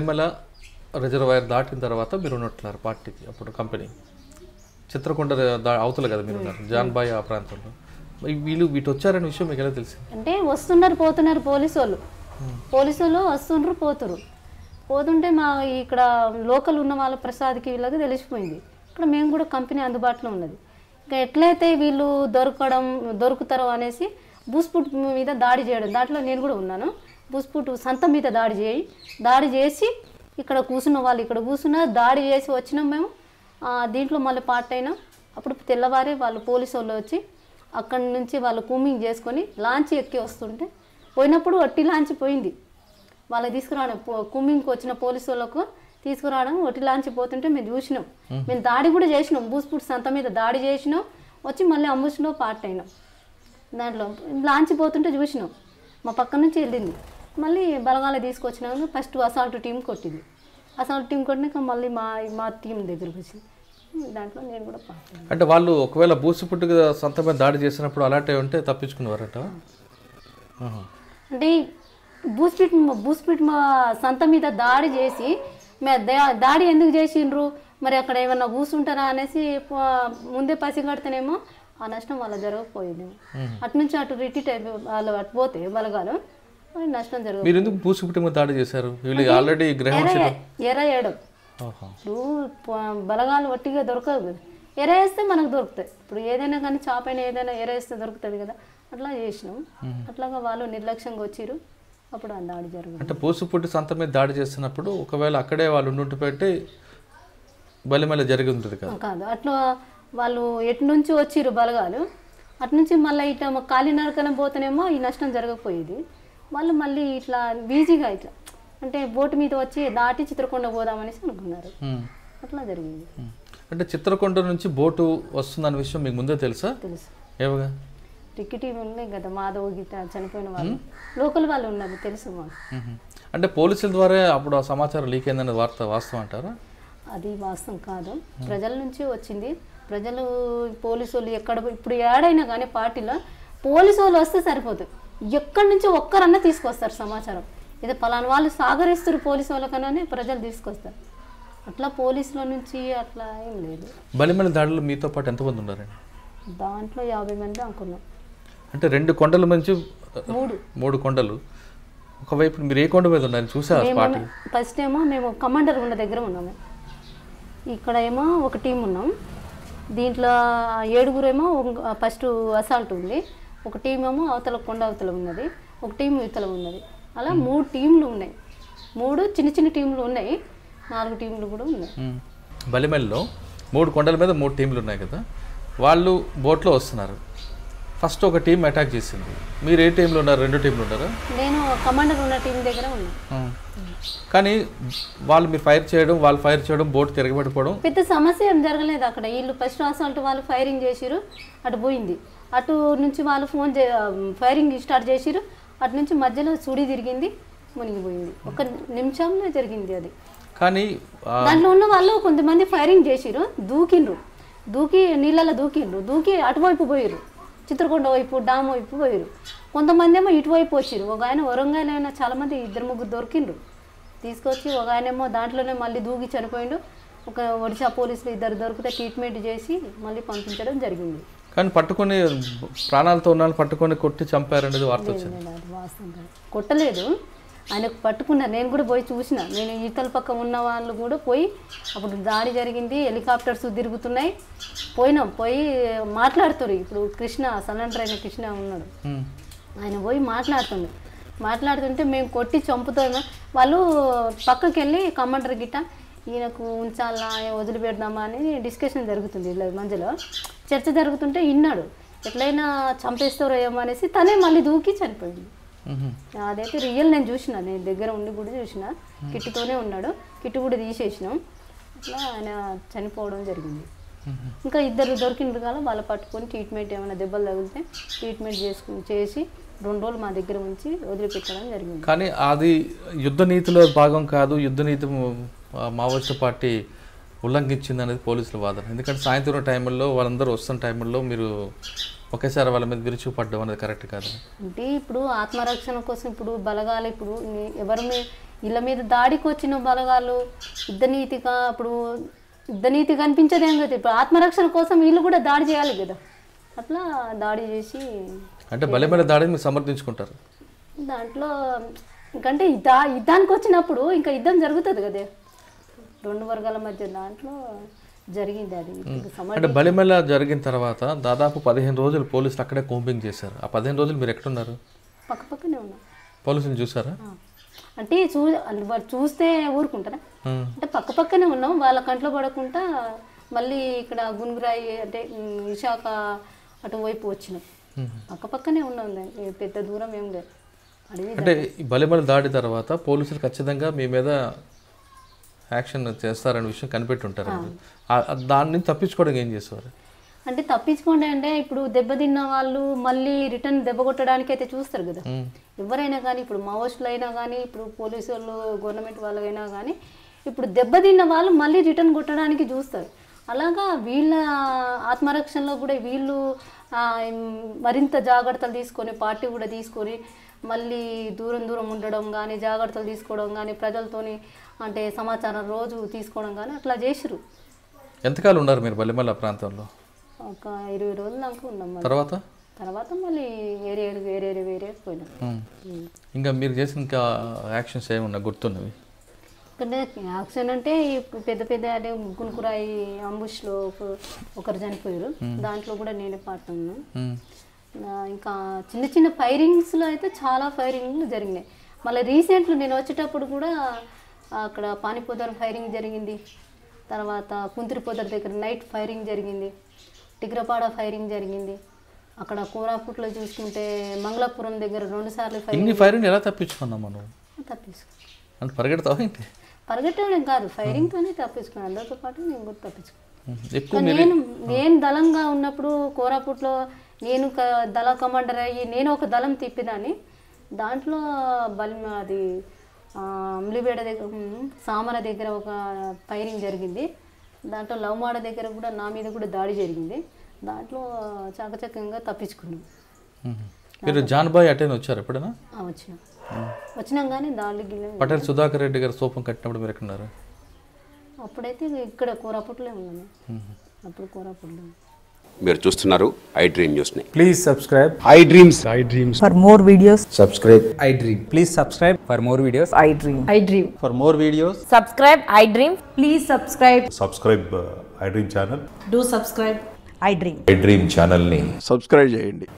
బలిమల reservoir దాటిన తర్వాత మీరు ఉన్నట్టున్నారు పార్టీకి అప్పుడు కంపెనీ చిత్రకొండ దా- అవతల కదా మీరు ఉన్నారు జాన్బాయ్ ఆ ప్రాంతంలో మరి వీళ్ళు వీటి వచ్చారనే విషయం మీకు ఎలా తెలిసింది అంటే వస్తున్నారు పోతున్నారు పోలీసు వాళ్ళు పోలీసు వాళ్ళు వస్తుండ్రు పోతురు పోతుంటే మా ఇక్కడ లోకల్ ఉన్న వాళ్ళ ప్రసాద్కి వీళ్ళకి తెలిసిపోయింది ఇక్కడ మేము కూడా కంపెనీ అందుబాటులో ఉన్నది ఇంకా ఎట్లయితే వీళ్ళు దొరకడం దొరుకుతారో అనేసి బూస్పుట్ మీద దాడి చేయడం దాంట్లో నేను కూడా ఉన్నాను బూస్పుట్ సంత మీద దాడి చేయి దాడి చేసి ఇక్కడ కూర్చున్న వాళ్ళు ఇక్కడ కూర్చున్న దాడి చేసి వచ్చినాం మేము ఆ, దీంట్లో మళ్ళీ పార్ట్ అయినా అప్పుడు తెల్లవారే వాళ్ళు పోలీసు వాళ్ళు వచ్చి అక్కడి నుంచి వాళ్ళు కూమింగ్ చేసుకొని లాంచ్ ఎక్కి వస్తుంటే పోయినప్పుడు వట్టి లాంచ్ పోయింది వాళ్ళకి తీసుకురావడం పో- కూమింగ్కి వచ్చిన పోలీసు వాళ్ళకు తీసుకురావడం వట్టి లాంచ్ పోతుంటే మేము చూసినాం మేము దాడి కూడా చేసినాం బూస్పుట్ సంత మీద దాడి చేసినాం వచ్చి మళ్ళీ అంబుష్లో పార్ట్ అయినాం దాంట్లో లాంచ్ పోతుంటే చూసినాం మా పక్క నుంచి వెళ్ళింది మళ్ళీ బలగాల తీసుకొచ్చినాక ఫస్ట్ అసాల్ట్ టీం కొట్టింది అసాల్ట్ టీం కొట్టినాక మళ్ళీ మా మా టీం దగ్గరికి వచ్చింది దాంట్లో నేను కూడా పార్ట్ అయినా. అంటే వాళ్ళు ఒకవేళ బూసిపుట్టుకు సొంత మీద దాడి చేసినప్పుడు అలాంటివి ఉంటే తప్పించుకునేవారట ఆహా. అంటే బూస్పిట్ బూస్పిట్ మా సంత మీద దాడి చేసి మే దా- దాడి ఎందుకు చేసిండ్రు మరి అక్కడ ఏమన్నా కూర్చుంటారా అనేసి ప- ముందే పసిగడితేనేమో ఆ నష్టం వాళ్ళ జరగకపోయింది అటు నుంచి అటు రిటీట్ అయిపోయి వాళ్ళు అటు పోతే బలగాలు మరి నష్టం జరగదు మీరు ఎందుకు బూసిపుట్టు మీద దాడి చేశారు వీళ్ళు ఆల్రెడీ గ్రహం ఎర ఎర వేయడం ఆహా. ఇప్పుడు ప- బలగాలు వట్టిగా దొరకదు కదా ఎర వేస్తే మనకు దొరుకుతాయి ఇప్పుడు ఏదైనా కానీ చాప్ అయినా ఏదైనా ఎర వేస్తే దొరుకుతుంది కదా అట్లా చేసినాం అట్లాగా వాళ్ళు నిర్లక్ష్యంగా వచ్చిర్రు అప్పుడు ఆ దాడి జరుగుతుంది అంటే బూసిపుట్టు సంత మీద దాడి చేస్తున్నప్పుడు ఒకవేళ అక్కడే వాళ్ళు ఉండుంటి పెట్టి బలిమల జరిగి ఉంటుంది కదా కాదు అట్లా వాళ్ళు ఎటు నుంచి వచ్చిర్రు బలగాలు అటు నుంచి మళ్ళీ ఇట్లా మా కాలి నరకలం పోతేనేమో ఈ నష్టం జరగకపోయేది వాళ్ళు మళ్ళీ ఇట్లా ఈజీగా ఇట్లా అంటే బోటు మీద వచ్చి దాటి చిత్రకొండ పోదామనేసి అనుకున్నారు ఉమ్. అట్లా జరిగింది ఉమ్. అంటే చిత్రకొండ నుంచి బోటు వస్తుందన్న విషయం మీకు ముందే తెలుసా తెలుసు ఏమగా టికెట్ ఉన్నాయి కదా మాధవ్ గీత చనిపోయిన వాళ్ళు లోకల్ వాళ్ళు ఉన్నారు తెలుసు మాకు ఉహు. అంటే పోలీసుల ద్వారా అప్పుడు ఆ సమాచారం లీక్ అయిందనే వార్త వాస్తవం అంటారా అది వాస్తవం కాదు ప్రజల నుంచి వచ్చింది ప్రజలు పోలీసు వాళ్ళు ఎక్కడ ఇప్పుడు ఏడైనా కానీ పార్టీలో పోలీసు వాళ్ళు వస్తే సరిపోతుంది ఎక్కడి నుంచి ఒక్కరన్నా తీసుకొస్తారు సమాచారం ఇది పలానా వాళ్ళు సాగరిస్తారు పోలీసు వాళ్ళకన్నా ప్రజలు తీసుకొస్తారు అట్లా పోలీసుల నుంచి అట్లా ఏం లేదు బలిమల దాడిలో మీతో పాటు ఎంతమంది ఉన్నారండి దాంట్లో యాభై మంది అనుకున్నాం అంటే రెండు కొండల నుంచి మూడు మూడు కొండలు ఒకవైపు మీరు ఏ కొండ మీద ఉన్నారు చూసా స్పాట్ ఫస్ట్ ఏమో మేము కమాండర్ ఉన్న దగ్గర ఉన్నాము ఇక్కడ ఏమో ఒక టీం ఉన్నాం దీంట్లో ఏడుగురేమో ఫస్ట్ అసాల్ట్ ఉంది ఒక టీం ఏమో అవతల కొండ అవతల ఉన్నది ఒక టీం ఇవతల ఉన్నది అలా మూడు టీంలు ఉన్నాయి మూడు చిన్న చిన్న టీంలు ఉన్నాయి నాలుగు టీంలు కూడా ఉన్నాయి బలిమెల్లో మూడు కొండల మీద మూడు టీంలు ఉన్నాయి కదా వాళ్ళు బోట్లో వస్తున్నారు ఫస్ట్ ఒక టీం అటాక్ చేసింది మీరు ఏ టీంలో ఉన్నారు రెండు టీంలు ఉన్నారా నేను కమాండర్ ఉన్న టీం దగ్గర ఉన్నా కానీ వాళ్ళు మీరు ఫైర్ చేయడం వాళ్ళు ఫైర్ చేయడం బోట్ తిరగబడిపోవడం పెద్ద సమస్య ఏం జరగలేదు అక్కడ వీళ్ళు ఫస్ట్ అసాల్ట్ వాళ్ళు ఫైరింగ్ చేసిరు అటు పోయింది అటు నుంచి వాళ్ళు ఫోన్ చే ఫైరింగ్ స్టార్ట్ చేసిరు అటు నుంచి మధ్యలో సుడి తిరిగింది మునిగిపోయింది ఒక నిమిషంలో జరిగింది అది కానీ ఆ, దాంట్లో ఉన్న వాళ్ళు కొంతమంది ఫైరింగ్ చేసిరు దూకిండ్రు దూకి నీళ్ళలో దూకిండ్రు దూకి అటువైపు పోయిరు చిత్రకొండ వైపు డామ్ వైపు పోయిరు కొంతమంది ఏమో ఇటువైపు వచ్చిరు ఒక ఆయన వరంగల్ అయినా చాలా మంది ఇద్దరు ముగ్గురు దొరికిండ్రు తీసుకొచ్చి ఒక ఆయన ఏమో దాంట్లోనే మళ్ళీ దూకి చనిపోయిండు ఒక ఒడిశా పోలీసులు ఇద్దరు దొరికితే ట్రీట్మెంట్ చేసి మళ్ళీ పంపించడం జరిగింది కానీ పట్టుకొని ప్రాణాలతో ఉన్న వాళ్ళని పట్టుకొని కొట్టి చంపారనేది వార్త వచ్చింది లేదు, అది వాస్తవం కాదు. కొట్టలేదు ఆయనకు పట్టుకున్నారు నేను కూడా పోయి చూసిన నేను ఈతల పక్క ఉన్న వాళ్ళు కూడా పోయి అప్పుడు దాడి జరిగింది హెలికాప్టర్స్ తిరుగుతున్నాయి పోయినాం పోయి మాట్లాడుతున్నారు ఇప్పుడు కృష్ణ సలెండర్ అయిన కృష్ణ ఉన్నాడు ఉమ్. ఆయన పోయి మాట్లాడుతుండే మాట్లాడుతుంటే మేము కొట్టి చంపుతాము వాళ్ళు పక్కకి వెళ్ళి కమాండర్ గిట్ట ఈయనకు ఉంచాలా వదిలిపెడదామా అని డిస్కషన్ జరుగుతుంది ఇలా మధ్యలో చర్చ జరుగుతుంటే విన్నాడు ఎట్లయినా చంపేస్తారో ఏమో అనేసి తనే మళ్ళీ దూకి చనిపోయింది ఉహు. అదైతే రియల్ నేను చూసిన నేను దగ్గర ఉండి కూడా చూసిన కిట్టుతోనే ఉన్నాడు కిట్టు కూడా తీసేసినాం అట్లా ఆయన చనిపోవడం జరిగింది ఇంకా ఇద్దరు దొరికిండ్రు కదా వాళ్ళు పట్టుకొని ట్రీట్మెంట్ ఏమైనా దెబ్బలు తగిలితే ట్రీట్మెంట్ చేసుకుని చేసి రెండు రోజులు మా దగ్గర ఉంచి వదిలిపెట్టడం జరిగింది కానీ అది యుద్ధ నీతిలో భాగం కాదు యుద్ధ నీతి ఆ, మావోయిస్టు పార్టీ ఉల్లంఘించింది అనేది పోలీసుల వాదన ఎందుకంటే సాయంత్రం టైంలో వాళ్ళందరూ వస్తున్న టైంలో మీరు ఒకేసారి వాళ్ళ మీద విరుచుపడ్డం అనేది కరెక్ట్ కాదు అంటే ఇప్పుడు ఆత్మరక్షణ కోసం ఇప్పుడు బలగాలు ఇప్పుడు నీ- ఎవరి మీ ఇళ్ళ మీద దాడికి వచ్చిన బలగాలు యుద్ధనీతిగా ఇప్పుడు యుద్ధనీతి కనిపించదేం కదా ఇప్పుడు ఆత్మరక్షణ కోసం వీళ్ళు కూడా దాడి చేయాలి కదా అట్లా దాడి చేసి అంటే బలమైన దాడిని మీరు సమర్థించుకుంటారు దాంట్లో ఇంకంటే యుద్ధ యుద్ధానికి వచ్చినప్పుడు ఇంకా యుద్ధం జరుగుతుంది కదా రెండు వర్గాల మధ్య దాంట్లో జరిగింది అది ఇప్పుడు సమ- అంటే బలిమెల జరిగిన తర్వాత దాదాపు పదిహేను రోజులు పోలీసులు అక్కడే కోంపింగ్ చేశారు ఆ పదిహేను రోజులు మీరు ఎక్కడున్నారు పక్క పక్కనే ఉన్నాం పోలీసులు చూసారా ఆ. అంటే చూ అంటే వాళ్ళు చూస్తే ఊరుకుంటారా ఉమ్. అంటే పక్క పక్కనే ఉన్నాం వాళ్ళ కంట్లో పడకుండా మళ్ళీ ఇక్కడ గునుగురాయి అంటే ఉమ్, విశాఖ అటువైపు వచ్చినాం పక్క పక్కనే ఉన్నాం దాన్ని పెద్ద దూరం ఏం లేదు అడవి అంటే ఈ బలిమెల దాడి తర్వాత పోలీసులు ఖచ్చితంగా మీ మీద యాక్షన్ చేస్తారనే విషయం కనిపెట్టి ఉంటారు కదా. ఆ- ఆ దాని నుంచి తప్పించుకోవడానికి ఏం చేసేవారు అంటే తప్పించుకోండి అంటే ఇప్పుడు దెబ్బతిన్న వాళ్ళు మళ్ళీ రిటర్న్ దెబ్బ కొట్టడానికి అయితే చూస్తారు కదా ఉమ్. ఎవరైనా కానీ ఇప్పుడు మావోస్టులు అయినా కానీ ఇప్పుడు పోలీసు వాళ్ళు గవర్నమెంట్ వాళ్ళైనా కానీ ఇప్పుడు దెబ్బతిన్న వాళ్ళు మళ్ళీ రిటర్న్ కొట్టడానికి చూస్తారు అలాగా వీళ్ళ ఆత్మరక్షణలో కూడా వీళ్ళు ఆ, మరింత జాగ్రత్తలు తీసుకొని పార్టీ కూడా తీసుకొని మళ్ళీ దూరం దూరం ఉండడం కానీ జాగ్రత్తలు తీసుకోవడం కానీ ప్రజలతోని అంటే సమాచారం రోజు తీసుకోవడం కానీ అట్లా చేసిరు ఎంతకాలం ఉన్నారు మీరు బలిమెల ప్రాంతంలో ఒక ఇరవై రోజులు దాకా ఉన్నాం మళ్ళీ. తర్వాత తర్వాత మళ్ళీ వేరే వేరే వేరే పోయినాం ఉమ్. ఇంకా మీరు చేసిన ఇంకా యాక్షన్స్ ఏమున్నా గుర్తున్నవి అంటే యాక్షన్ అంటే ఈ పెద్ద పెద్ద అంటే గునుకురాయి అంబుష్లో ఒక- ఒకరు చనిపోయారు దాంట్లో కూడా నేనే పార్ట్ ఉన్నాను ఉమ్. ఆ, ఇంకా చిన్న చిన్న ఫైరింగ్స్లో అయితే చాలా ఫైరింగ్లు జరిగినాయి మళ్ళీ రీసెంట్లు నేను వచ్చేటప్పుడు కూడా అక్కడ పానిపోదర్ ఫైరింగ్ జరిగింది తర్వాత కుంతిరిపోదర్ దగ్గర నైట్ ఫైరింగ్ జరిగింది టిగ్రపాడ ఫైరింగ్ జరిగింది అక్కడ కోరాపుట్లో చూసుకుంటే మంగళాపురం దగ్గర రెండు సార్లు ఫైరింగ్ ఇన్ని ఫైరింగ్ ఎలా తప్పించుకున్నాం మనం తప్పించుకున్నాను అంటే పరిగెడతావా ఏంటి పరిగెట్టడం కాదు ఫైరింగ్తోనే తప్పించుకున్నాను అందరితో పాటు నేను కూడా తప్పించుకున్నాను ఉమ్. ఎక్కువ నేను నేను దళంగా ఉన్నప్పుడు కోరాపుట్లో నేను క- దళ కమాండర్ అయ్యి నేను ఒక దళం తిప్పిదాన్ని దాంట్లో బలి అది ఆ, అమ్లిబేడ దగ్గర ఉమ్, సామర దగ్గర ఒక ఫైరింగ్ జరిగింది దాంట్లో లవ్మాడ దగ్గర కూడా నా మీద కూడా దాడి జరిగింది దాంట్లో చాకచక్యంగా తప్పించుకున్నాం ఉమ్. మీరు జాన్బాయ్ అటైన్ వచ్చారు ఎప్పుడైనా ఆ, వచ్చినాం వచ్చినాం కానీ దాడి గిల్లి పటేల్ సుధాకర్ రెడ్డి గారు సోపం కట్టినప్పుడు మీరు ఎక్కడున్నారు అప్పుడైతే ఇక్కడ కోరాపుట్లో ఉన్నాము అప్పుడు కోరాపుట్లో మీరు చూస్తున్నారు ఐ డ్రీమ్ న్యూస్ని Please subscribe. I dreams For more videos, subscribe I dream. Please subscribe for more videos. I dream. I dream. For more videos, Subscribe, I dream. Please subscribe. Subscribe I dream channel Do subscribe. I dream. I dream ఛానల్ని subscribe చేయండి